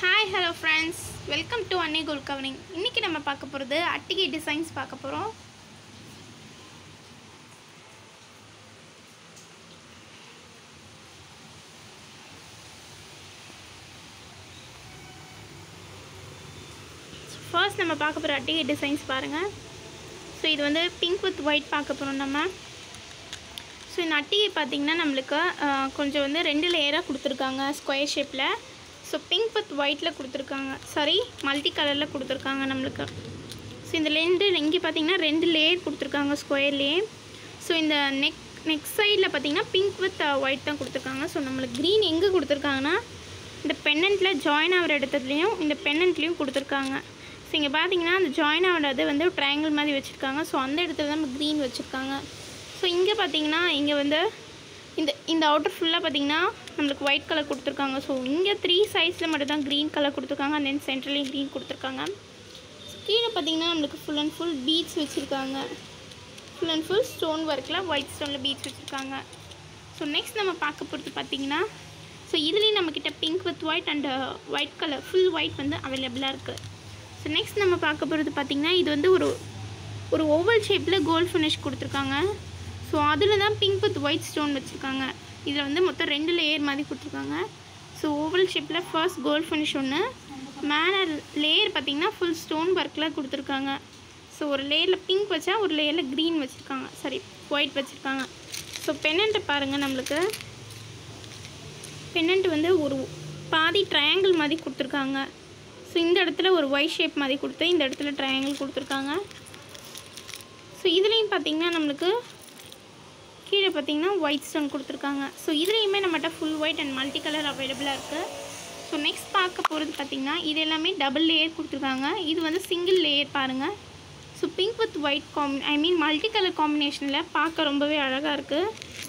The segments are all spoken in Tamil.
Hi hello friends welcome to Annai gold covering இன்றைக்கி நம்ம பார்க்க போகிறது அட்டிகை டிசைன்ஸ் பார்க்க போகிறோம் ஃபர்ஸ்ட் நம்ம பார்க்க போகிற அட்டிகை டிசைன்ஸ் பாருங்கள் ஸோ இது வந்து பிங்க் வித் ஒயிட் பார்க்க போகிறோம் நம்ம ஸோ இந்த அட்டிகை பார்த்திங்கன்னா நம்மளுக்கு அஹ், கொஞ்சம் வந்து ரெண்டு லேயராக கொடுத்துருக்காங்க ஸ்கொயர் ஷேப்பில் ஸோ பிங்க் வித் ஒயிட்டில் கொடுத்துருக்காங்க சாரி மல்டி கலரில் கொடுத்துருக்காங்க நம்மளுக்கு ஸோ இந்த ரெண்டு இங்கே பார்த்தீங்கன்னா ரெண்டு லேயர் கொடுத்துருக்காங்க ஸ்கொயர்லேயே ஸோ இந்த நெக் நெக் சைடில் பார்த்தீங்கன்னா பிங்க் வித் ஒயிட் தான் கொடுத்துருக்காங்க ஸோ நம்மளுக்கு க்ரீன் எங்கே கொடுத்துருக்காங்கன்னா இந்த பெண்ணண்ட்டில் ஜாயின் ஆகிற இடத்துலையும் இந்த பெண்ணண்ட்லேயும் கொடுத்துருக்காங்க ஸோ இங்கே பார்த்தீங்கன்னா அந்த ஜாயின் ஆகிறது வந்து ட்ரையாங்கிள் மாதிரி வச்சுருக்காங்க ஸோ அந்த இடத்துல தான் க்ரீன் வச்சுருக்காங்க ஸோ இங்கே பார்த்தீங்கன்னா இங்கே வந்து இந்த இந்த அவுட்டர் ஃபுல்லாக பார்த்தீங்கன்னா நம்மளுக்கு ஒயிட் கலர் கொடுத்துருக்காங்க ஸோ இங்கே த்ரீ சைஸில் மட்டும் தான் க்ரீன் கலர் கொடுத்துருக்காங்க அண்ட் தென் சென்ட்ரலையும் க்ரீன் கொடுத்துருக்காங்க கீழே பார்த்தீங்கன்னா நம்மளுக்கு ஃபுல் அண்ட் ஃபுல் பீட்ஸ் வச்சுருக்காங்க ஃபுல் அண்ட் ஃபுல் ஸ்டோன் ஒர்க்கில் ஒயிட் ஸ்டோனில் பீட்ஸ் வச்சுருக்காங்க ஸோ நெக்ஸ்ட் நம்ம பார்க்க போகிறது பார்த்தீங்கன்னா ஸோ இதுலேயும் நம்மக்கிட்ட pink with white and white colour full white வந்து அவைலபிளாக இருக்குது ஸோ நெக்ஸ்ட் நம்ம பார்க்க போகிறது பார்த்தீங்கன்னா இது வந்து ஒரு ஒரு ஓவல் ஷேப்பில் கோல்ட் ஃபினிஷ் கொடுத்துருக்காங்க ஸோ அதில் தான் பிங்க் வித் ஒயிட் ஸ்டோன் வச்சுருக்காங்க இதில் வந்து மொத்தம் ரெண்டு லேயர் மாதிரி கொடுத்துருக்காங்க ஸோ ஓவல் ஷேப்பில் ஃபர்ஸ்ட் கோல்ட் ஃபினிஷ் ஒன்று மேலே லேயர் பார்த்தீங்கன்னா ஃபுல் ஸ்டோன் ஒர்க்கில் கொடுத்துருக்காங்க ஸோ ஒரு லேயரில் பிங்க் வச்சா ஒரு லேயரில் க்ரீன் வச்சுருக்காங்க சாரி ஒயிட் வச்சுருக்காங்க ஸோ பெண்ணண்ட்டை பாருங்கள் நம்மளுக்கு பெண்ணண்ட் வந்து ஒரு பாதி ட்ரையாங்கிள் மாதிரி கொடுத்துருக்காங்க ஸோ இந்த இடத்துல ஒரு ஒய் ஷேப் மாதிரி கொடுத்து இந்த இடத்துல ட்ரையாங்கிள் கொடுத்துருக்காங்க ஸோ இதுலேயும் பார்த்தீங்கன்னா நம்மளுக்கு கீழே பார்த்தீங்கன்னா ஒயிட் ஸ்டோன் கொடுத்துருக்காங்க ஸோ இதுலேயுமே நம்மகிட்ட full white and multi colour அவைலபிளாக இருக்குது ஸோ நெக்ஸ்ட் பார்க்க போகிறது பார்த்தீங்கன்னா இது எல்லாமே டபுள் லேயர் கொடுத்துருக்காங்க இது வந்து சிங்கிள் லேயர் பாருங்கள் so pink with white combi I mean multi colour காம்பினேஷனில் பார்க்க ரொம்பவே அழகாக இருக்குது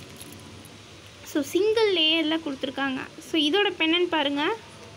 ஸோ சிங்கிள் லேயரில் கொடுத்துருக்காங்க ஸோ இதோட பெண்ணன் பாருங்கள்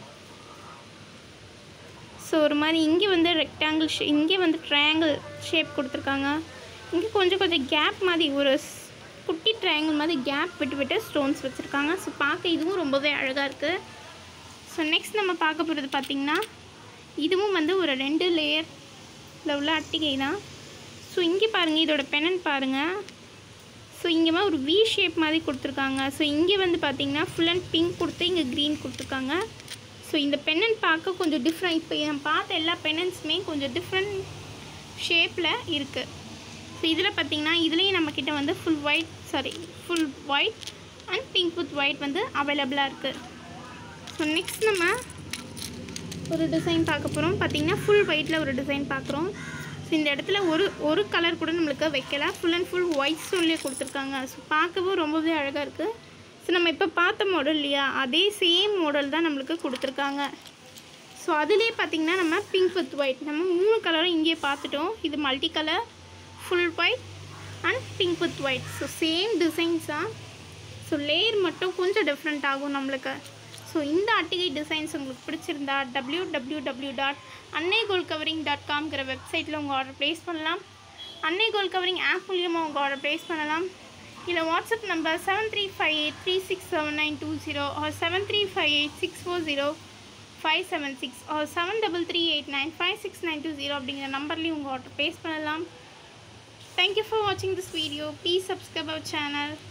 ஸோ ஒரு மாதிரி இங்கே வந்து ரெக்டாங்கிள் ஷே இங்கே வந்து ட்ரையாங்கிள் ஷேப் கொடுத்துருக்காங்க இங்கே கொஞ்சம் கொஞ்சம் கேப் மாதிரி ஒரு ஸ்- குட்டி ட்ரையாங்கிள் மாதிரி கேப் விட்டு விட்டு ஸ்டோன்ஸ் வச்சுருக்காங்க ஸோ பார்க்க இதுவும் ரொம்பவே அழகாக இருக்குது ஸோ நெக்ஸ்ட் நம்ம பார்க்க போகிறது பார்த்திங்கன்னா இதுவும் வந்து ஒரு ரெண்டு லேயரில் உள்ள அட்டிகை தான் ஸோ இங்கே பாருங்கள் இதோட பெனன் பாருங்கள் ஸோ இங்கே மாதிரி ஒரு வி ஷேப் மாதிரி கொடுத்துருக்காங்க ஸோ இங்கே வந்து பார்த்தீங்கன்னா ஃபுல் அண்ட் பிங்க் கொடுத்து இங்கே க்ரீன் கொடுத்துருக்காங்க ஸோ இந்த பென்னன் பார்க்க கொஞ்சம் டிஃப்ரெண்ட் இப்போ நான் பார்த்த எல்லா பென்னன்ஸுமே கொஞ்சம் டிஃப்ரெண்ட் ஷேப்பில் இருக்குது ஸோ இதில் பார்த்தீங்கன்னா இதுலேயும் நம்மக்கிட்ட வந்து full white sorry full white and pink with white வந்து அவைலபிளாக இருக்குது ஸோ நெக்ஸ்ட் நம்ம ஒரு டிசைன் பார்க்க போகிறோம் பார்த்தீங்கன்னா ஃபுல் ஒயிட்டில் ஒரு டிசைன் பார்க்குறோம் ஸோ இந்த இடத்துல ஒரு ஒரு கலர் கூட நம்மளுக்கு வைக்கல ஃபுல் அண்ட் ஃபுல் ஒயிட் ஸ்டோன்லேயே கொடுத்துருக்காங்க ஸோ பார்க்கவும் ரொம்பவே அழகாக இருக்குது ஸோ நம்ம இப்போ பார்த்த மாடல் இல்லையா அதே சேம் மாடல் தான் நம்மளுக்கு கொடுத்துருக்காங்க ஸோ அதுலேயே பார்த்தீங்கன்னா நம்ம பிங்க் வித் ஒயிட் நம்ம மூணு கலரும் இங்கேயே பார்த்துட்டோம் இது multi colour full white and pink with white so same designs தான் ஸோ லேயர் மட்டும் கொஞ்சம் டிஃப்ரெண்ட் ஆகும் நம்மளுக்கு ஸோ இந்த அட்டிகை டிசைன்ஸ் உங்களுக்கு பிடிச்சிருந்தா டபிள்யூ டபிள்யூ டபிள்யூ டாட் அன்னை கோல் கவரிங் டாட் காம்ங்கிற வெப்சைட்டில் உங்கள் ஆர்டர் ப்ளேஸ் பண்ணலாம் அன்னை கோல் கவரிங் ஆப் மூலியமாக உங்கள் ஆர்டர் ப்ளேஸ் பண்ணலாம் இல்லை WhatsApp number seven three five eight three six seven nine two zero or seven three five eight six four zero five seven six or seven double three eight nine five six nine two zero அப்படிங்கிற நம்பர்லேயும் உங்கள் ஆர்டர் ப்ளேஸ் பண்ணலாம் Thank you for watching this video. Please subscribe our channel.